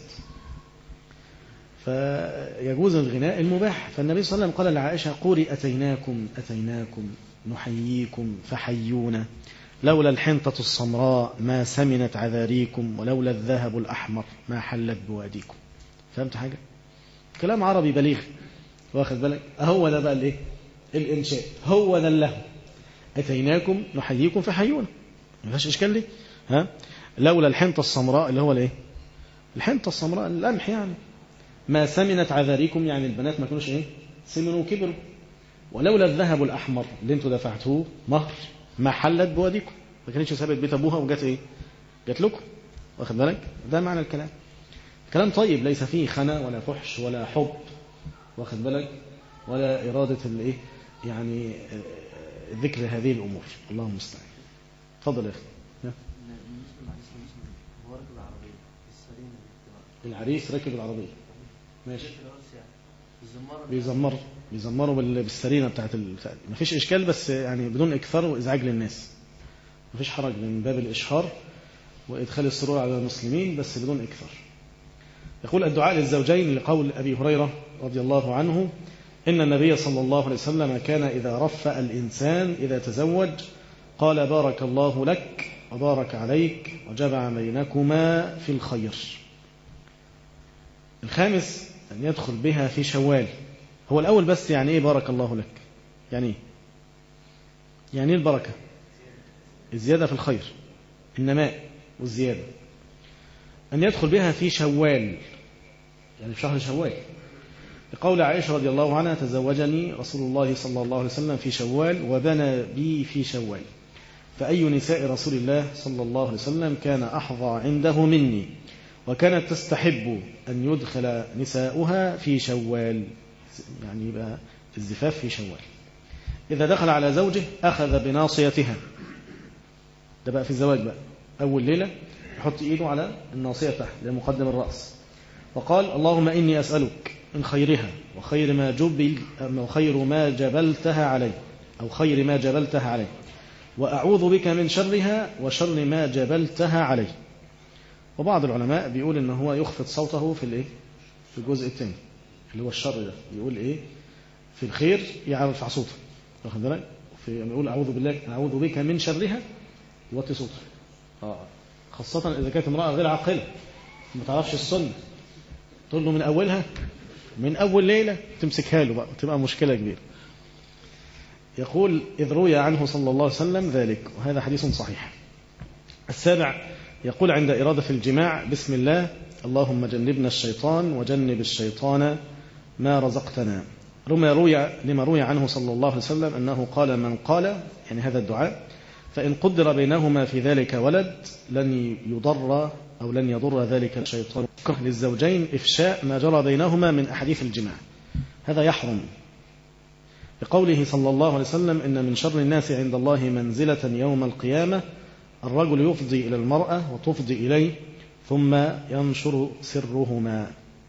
[SPEAKER 3] فيجوز الغناء المباح فالنبي صلى الله عليه وسلم قال لعائشة قولي أتيناكم أتيناكم نحييكم فحيونا لولا الحنطة السمراء ما سمنت عذاريكم ولولا الذهب الأحمر ما حلت بواديكم فهمت حاجة كلام عربي بليغ واخد بالك هو ده بقى الايه الانشاء هو ده اللهو اتيناكم نحييكم فحيونا ما فيهاش اشكال ليه ها لولا الحنطة السمراء اللي هو الايه الحنطة السمراء القمح يعني ما سمنت عذاريكم يعني البنات ما كانوش ايه سمنوا وكبروا ولولا الذهب الأحمر اللي انتوا دفعتوه مهر ما حلت بواديكم ما كانتش سابت بيت أبوها وجات إيه جات لكم واخد بالك ده معنى الكلام كلام طيب ليس فيه خنا ولا فحش ولا حب واخد بالك ولا إرادة الإيه يعني ذكر هذه الأمور الله المستعان تفضل يا أخي العريس ركب العربية ماشي بيزمروا بيزمروا بالسرينه بتاعت ال... ما فيش اشكال بس يعني بدون اكثار وازعاج للناس ما فيش حرج من باب الاشهار وادخال السرور على المسلمين بس بدون اكثار يقول الدعاء للزوجين لقول ابي هريره رضي الله عنه ان النبي صلى الله عليه وسلم كان اذا رفأ الانسان اذا تزوج قال بارك الله لك وبارك عليك وجمع بينكما في الخير الخامس أن يدخل بها في شوال هو الأول بس يعني إيه بارك الله لك يعني إيه يعني إيه البركة الزيادة في الخير النماء والزيادة أن يدخل بها في شوال يعني في شهر شوال لقول عائشة رضي الله عنها تزوجني رسول الله صلى الله عليه وسلم في شوال وبنى بي في شوال فأي نساء رسول الله صلى الله عليه وسلم كان أحظى عنده مني وكانت تستحب أن يدخل نساؤها في شوال يعني يبقى الزفاف في شوال إذا دخل على زوجه أخذ بناصيتها ده بقى في الزواج بقى أول ليلة يحط إيده على الناصية تحت لمقدم الرأس وقال اللهم إني أسألك من خيرها وخير ما جبل وخير ما جبلتها عليه أو خير ما جبلتها عليه وأعوذ بك من شرها وشر ما جبلتها عليه وبعض العلماء بيقول ان هو يخفض صوته في الايه في الجزء الثاني اللي هو الشر ده يقول ايه في الخير يرفع صوته واخد بالك في يقول اعوذ بالله اعوذ بك من شرها يوطي صوته اه خاصة إذا كانت امرأة غير عاقلة ما تعرفش السنة تقول له من أولها من أول ليلة تمسكها له بقى تبقى مشكلة كبيرة يقول إذ روي عنه صلى الله عليه وسلم ذلك وهذا حديث صحيح السابع يقول عند إرادة الجماع بسم الله اللهم جنبنا الشيطان وجنب الشيطان ما رزقتنا لما روي, لما روي عنه صلى الله عليه وسلم أنه قال من قال يعني هذا الدعاء فإن قدر بينهما في ذلك ولد لن يضر أو لن يضر ذلك الشيطان للزوجين إفشاء ما جرى بينهما من أحاديث الجماع هذا يحرم لقوله صلى الله عليه وسلم إن من شر الناس عند الله منزلة يوم القيامة الرجل يفضي إلى المرأة وتفضي إليه ثم ينشر سرهما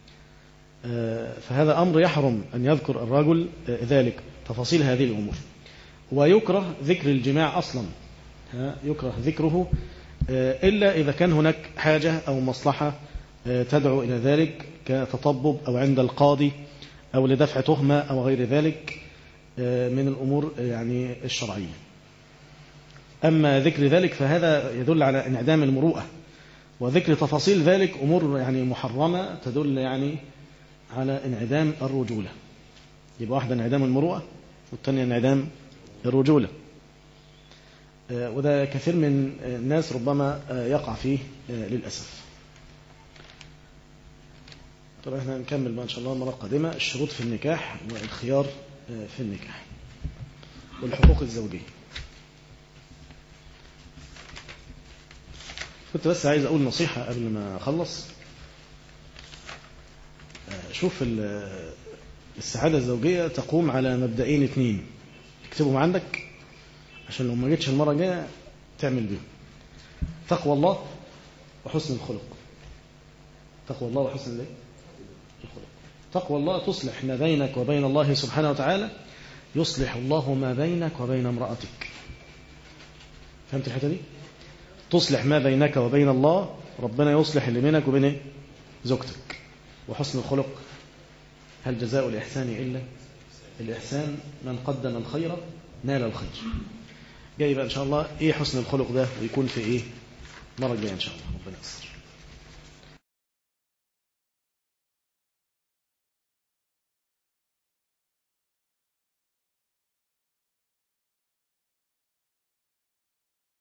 [SPEAKER 3] فهذا أمر يحرم أن يذكر الرجل ذلك تفاصيل هذه الأمور ويكره ذكر الجماع أصلا يكره ذكره إلا إذا كان هناك حاجة أو مصلحة تدعو إلى ذلك كتطبب أو عند القاضي أو لدفع تهمة أو غير ذلك من الأمور يعني الشرعية أما ذكر ذلك فهذا يدل على انعدام المروءة وذكر تفاصيل ذلك أمور يعني محرمة تدل يعني على انعدام الرجولة يبقى واحدة انعدام المروءة والثانية انعدام الرجولة وده كثير من الناس ربما يقع فيه للأسف طبعا احنا نكمل بقى ان شاء الله المره القادمه الشروط في النكاح والخيار في النكاح والحقوق الزوجيه كنت بس عايز اقول نصيحه قبل ما اخلص شوف السعاده الزوجيه تقوم على مبدئين اثنين اكتبهم عندك عشان لو ما جيتش المره الجايه تعمل بيهم تقوى الله وحسن الخلق تقوى الله وحسن الايه الخلق تقوى الله تصلح ما بينك وبين الله سبحانه وتعالى يصلح الله ما بينك وبين امرأتك فهمت الحته دي تصلح ما بينك وبين الله ربنا يصلح اللي بينك وبين زوجتك وحسن الخلق هل جزاء الإحسان إلا الإحسان من قدم الخير نال الخير جاي بقى إن شاء الله إيه حسن الخلق ده ويكون في إيه مرة جاية إن شاء الله ربنا يسر